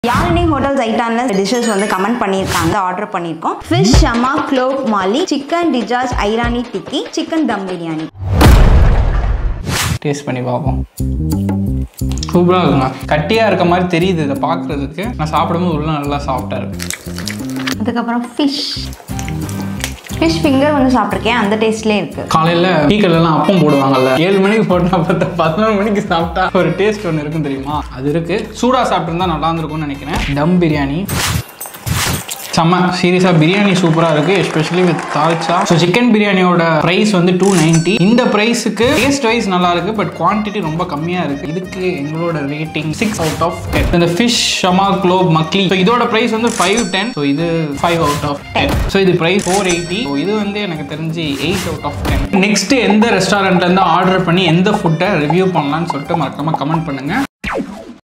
Yazhini hotels ஐட்டான்ல dishes வந்து comment பண்ணியிருக்காங்க ஆர்டர் பண்ணியிருக்கோம் ஃபிஷ் ஷமா க்ளோப் மாலி சிக்கன் டிஜாஜ் ஐரானி டிக்கி சிக்கன் தம் பிரியாணி டேஸ்ட் பண்ணி பார்ப்போம் சூப்பராக இருக்குங்க கட்டியாக இருக்க மாதிரி தெரியுது இதை பார்க்குறதுக்கு நான் சாப்பிடும்போது உள்ள நல்லா சாஃப்டாக இருக்கு அதுக்கப்புறம் ஃபிஷ் ஃபிஷ் ஃபிங்கர் வந்து சாப்பிட்ருக்கேன் அந்த டேஸ்ட்லேயே இருக்கு காலையில் டீக்கல்லாம் அப்பம் போடுவாங்கல்ல ஏழு மணிக்கு போட்டா பார்த்தா பதினொரு மணிக்கு சாப்பிட்டா ஒரு டேஸ்ட் ஒன்று இருக்கும் தெரியுமா அது இருக்கு சூடாக சாப்பிட்டுருந்தா நல்லா இருந்திருக்கும்னு நினைக்கிறேன் தம் பிரியாணி செம்ம சீரியஸாக பிரியாணி சூப்பராக இருக்குது especially with dalcha so chicken பிரியாணியோட ப்ரைஸ் வந்து டூ நைன்ட்டி இந்த ப்ரைஸுக்கு டேஸ்ட் வைஸ் நல்லா இருக்குது பட் குவான்டிட்டி ரொம்ப கம்மியாக இருக்குது இதுக்கு எங்களோட rating six out of ten இந்த ஃபிஷ் ஷமா க்ளோப் மக்லி ஸோ இதோட ப்ரைஸ் வந்து ஃபைவ் டென் ஸோ இது five out of ten so இது ப்ரைஸ் ஃபோர் எயிட்டி ஸோ இது வந்து எனக்கு தெரிஞ்சு eight out of ten next எந்த ரெஸ்டாரண்ட்லேருந்து ஆர்டர் பண்ணி எந்த ஃபுட்டை ரிவ்யூ பண்ணலாம்னு சொல்லிட்டு மறக்காம கமெண்ட் பண்ணுங்க